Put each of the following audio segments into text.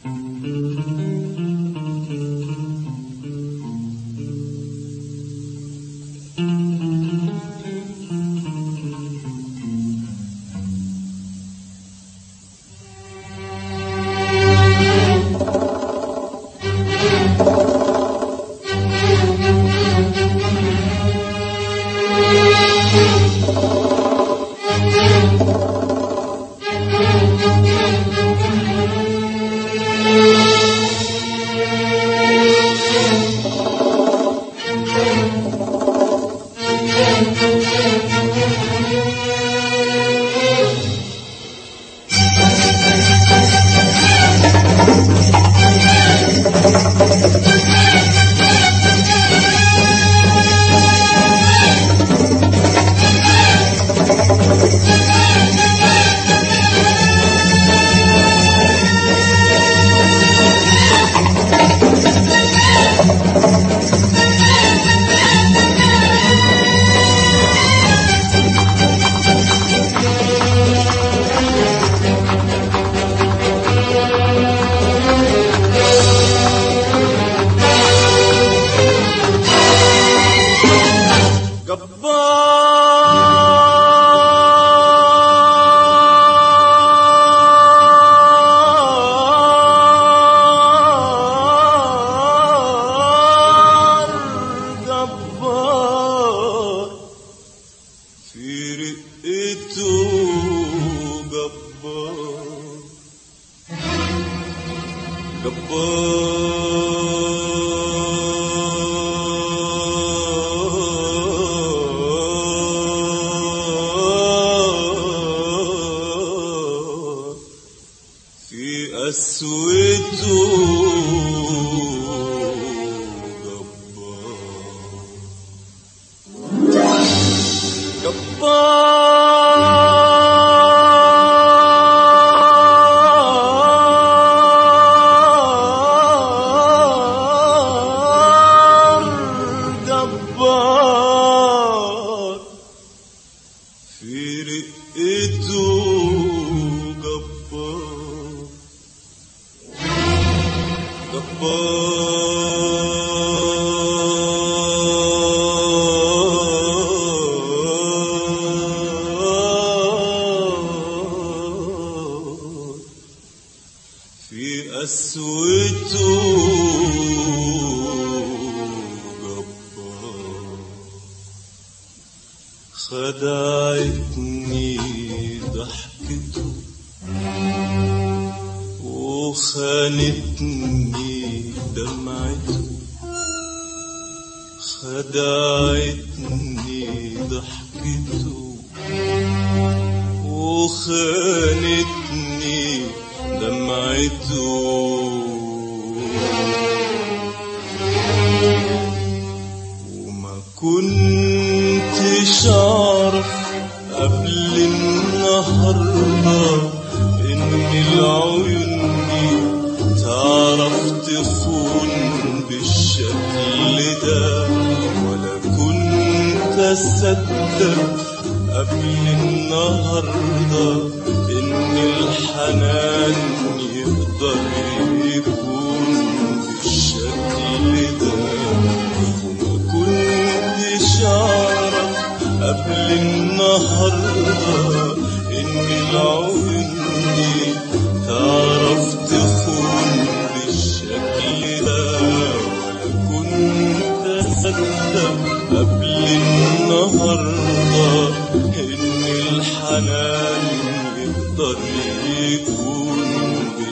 جبار جبار في رقته جبار جبار في قسوته جبار جبار جبار في رقته جبار جبار في قسوته جبار خدعتني ضحكته وخانتني دمعته خدعتني ضحكته وخانتني دمعته وما كنتش اعرف قبل النهارده ان العيون دي تعرف تخون بالشكل ده ولا كنت اصدق قبل النهارده ان الحنان يقدر يكون بالشكل ده وما كنتش اعرف قبل النهارده ان العيون دي تعرف تخون بالشكل ده ولا كنت اصدق قبل النهارده ان الحنان يقدر يكون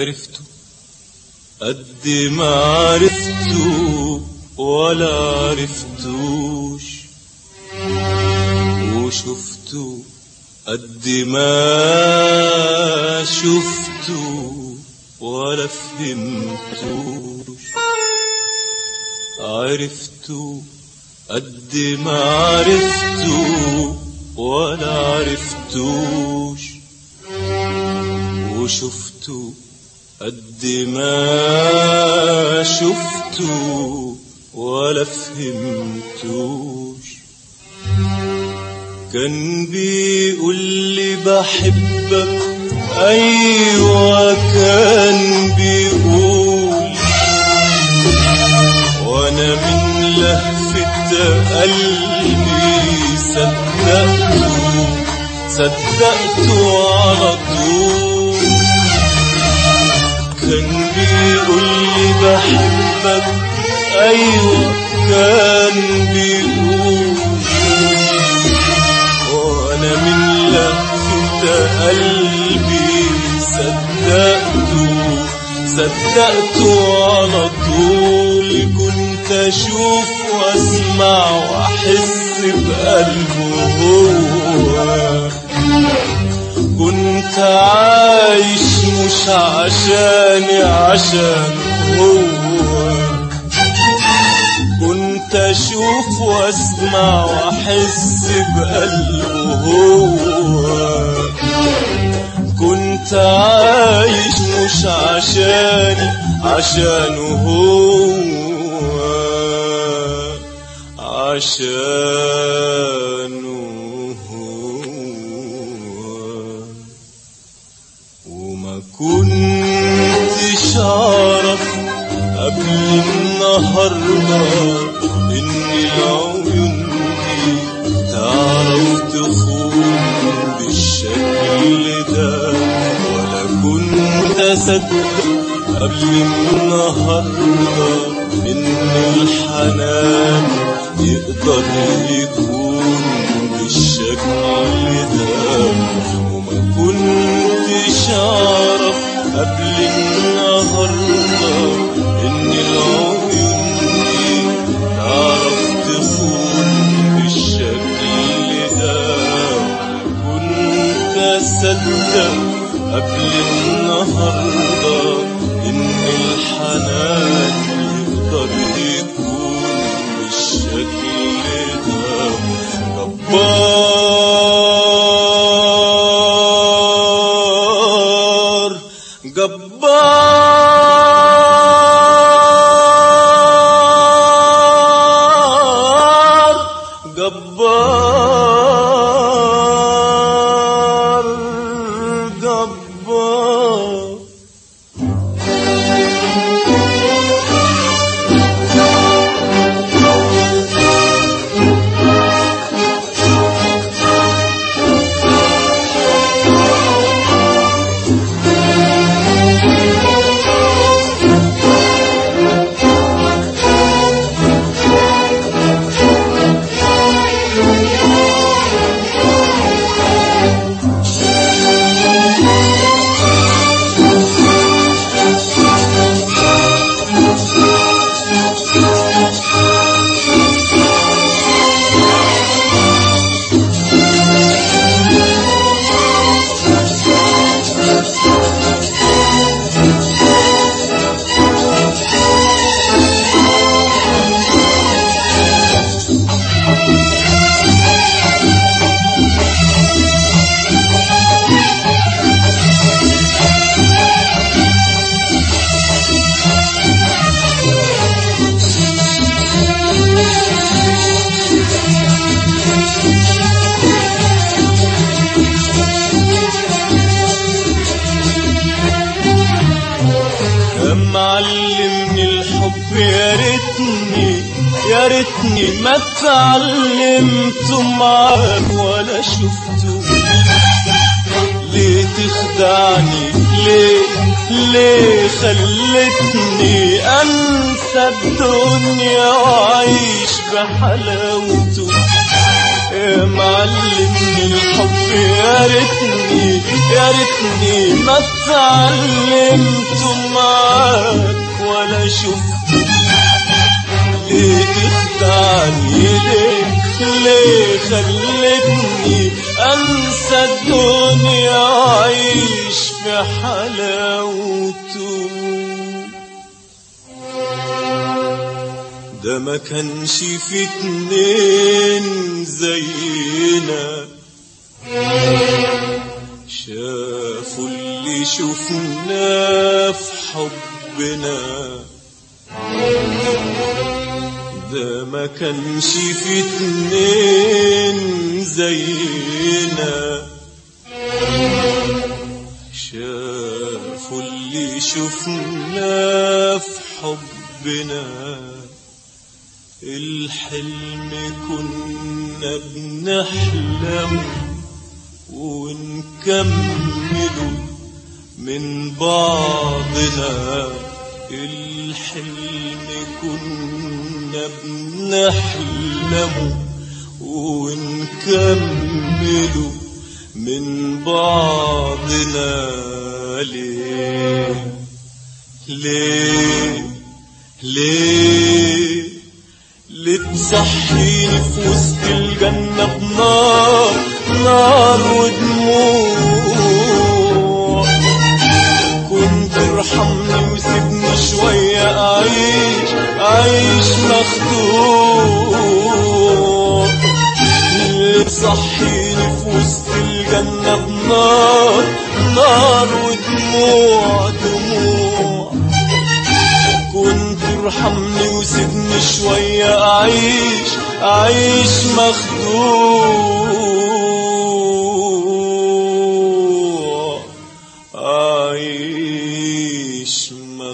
عرفته قد ما عرفته ولا عرفتوش وشفته قد ما شفته ولا فهمتوش عرفته قد ما عرفته ولا عرفتوش وشفته قد ما شفته ولا فهمتوش كان بيقول لي بحبك ايوه كان بيقول وانا من لهفة قلبي صدقته صدقته على طول كان بيقول لي بحبك ايوه كان بيقول وانا من لهفة قلبي صدقته صدقته على طول كنت اشوف واسمع واحس بقلبه هو كنت عايش مش عشاني عشان هو كنت اشوف واسمع واحس بقلبه هو كنت عايش مش عشاني عشانه هو عشانه هو وما كنتش اعرف قبل النهارده ان العيون دي تعرف تخون بالشكل ده ولا كنت اصدق قبل النهارده ان الحنان يقدر يكون بالشكل ده وما كنتش اعرف قبل النهارده ان العيون دي تعرف تخون بالشكل ده كنت اصدق قبل النهارده ان الحنان يقدر يكون بالشكل ده جبار جبار جبار جبار يا معلمني الحب يا ريتني يا ريتني ما اتعلمت معاك ولا شفته ليه تخدعني ليه ليه خلتني انسى الدنيا واعيش بحلاوته يا معلمني الحب يا ريتني يا ريتني ما اتعلمت معاك ولا شفت ليه تخدعني ليه ليه خلتني انسى الدنيا اعيش في حلاوته ده ما كانش في اتنين زينا شافوا اللي شفناه في حبنا ده ما كانش في اتنين زينا شافوا اللي شفناه في حبنا الحلم كنا بنحلم ونكمله من بعضنا الحلم كنا بنحلمه ونكمله من بعضنا ليه ليه ليه لتصحيني في وسط الجنة بنار نار ودموع كنت ارحمني وسيبني شوية أعيش أعيش مخدوع صحيني في وسط الجنة بنار نار ودموع دموع كنت ارحمني وسيبني شوية أعيش أعيش مخدوع أعيش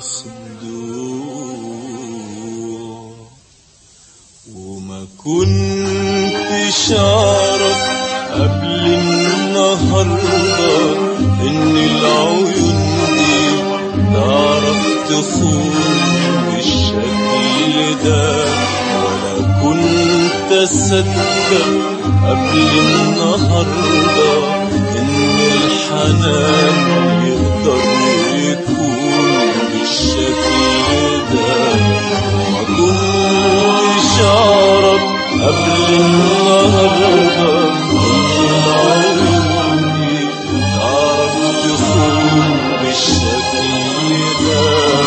مخدوع وما كنتش أعرف قبل النهاردة إن العيون دي تعرف تخون بالشكل ده ولا كنت أصدق قبل النهاردة إن الحنان يقدر يكون بالشكل ده ما كنتش أعرف قبل النهاردة إن العيون دي تعرف تخون بالشكل ده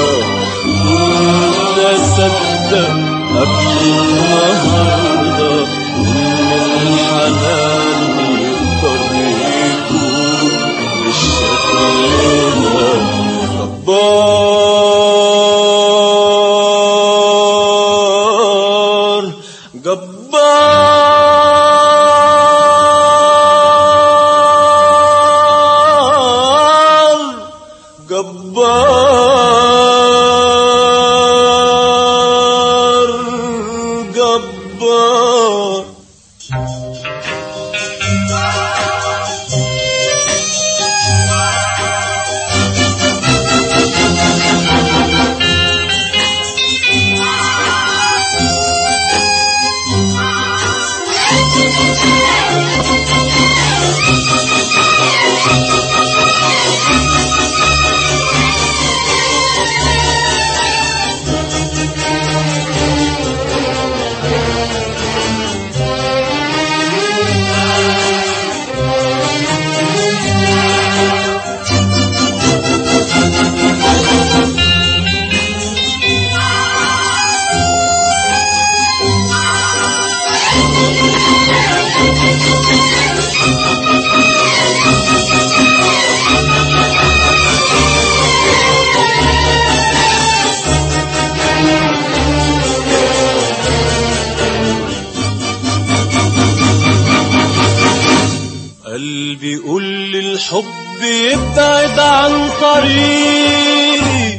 كنت أصدق قبل النهاردة إن الحنان يقدر يكون بالشكل ده جبار جبار جبار جبار قلبي يقول لي الحب يبعد عن طريقي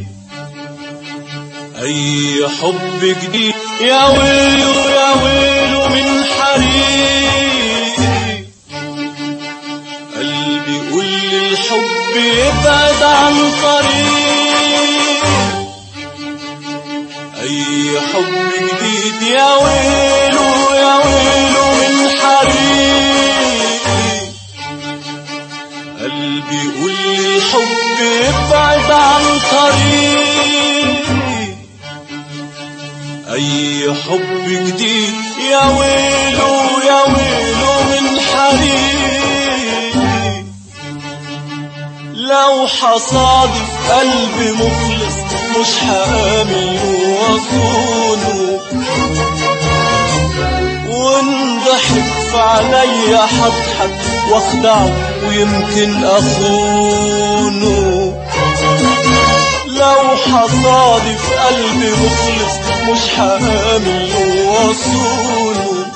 اي حب جديد يا ويله يا ويله من حريقي قلبي يقول لي الحب يبعد عن طريقي اي حب جديد يا ويله يا ويله من حريقي قلبي حب جديد يا ويلو يا ويلو من حريق لو حصادف قلبي مخلص مش حامل وصونه وانضحك في عينيا حضحك واخدعه ويمكن اخونه لو حصادف قلبي مخلص مش حامل وصونه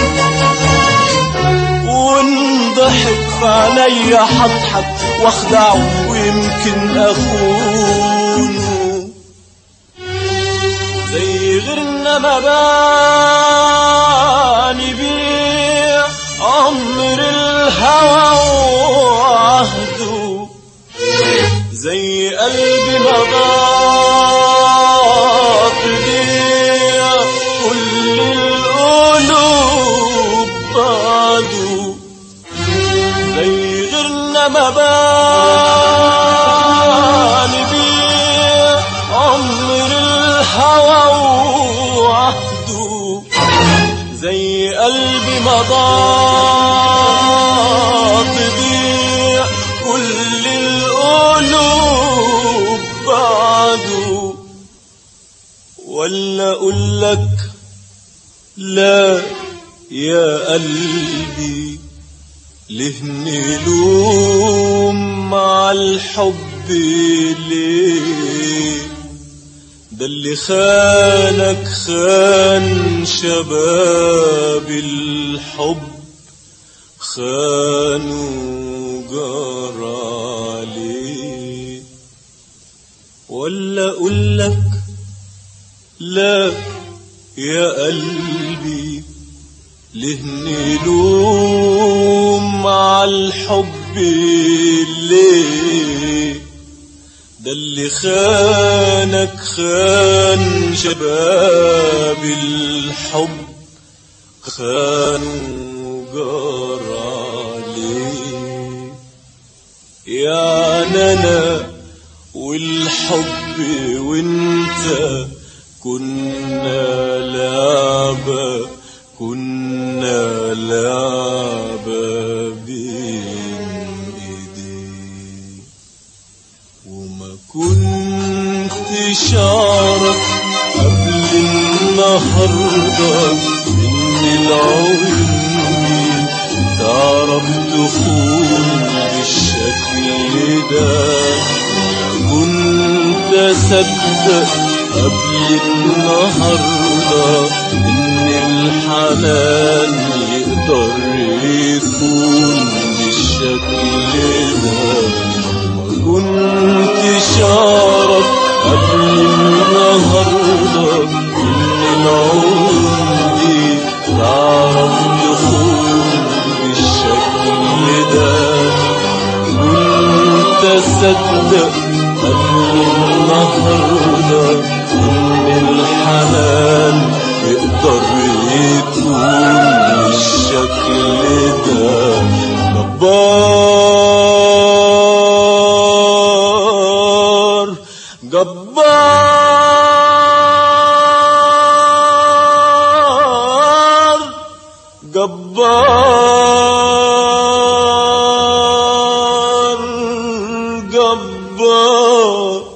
وانضحك في عينيا حضحك واخدعه ويمكن اخونه زي غيرنا ما باني بيه عمر الهوى وعهده زي قلبي ما ضاق بيه كل القلوب بعده زي غيرنا ما باني بيه عمر الهوى وعهده زي قلبي ما ضاق بيه كل القلوب بعده ولا اقول لك لا يا قلبي ليه نلوم مع الحب ليه ده اللي خانك خان شباب الحب خانوا جرى عليه ولا اقول لك لا يا قلبي ليه نلوم مع الحب ليه ده اللي خانك خان شباب الحب خانوا جار عليه يعني انا والحب وانت كنا لعبة كنا لعبة بين ايديك وما كنتش اعرف قبل النهارده ان العيون دي تعرف تخون بالشكل ده كنت اصدق قبل النهارده ان الحنان يقدر يكون بالشكل ده ما كنتش اعرف قبل النهارده ان العيون دي تعرف تخون بالشكل ده كنت اصدق قبل النهارده ان الحنان يقدر يكون بالشكل ده جبار جبار جبار جبار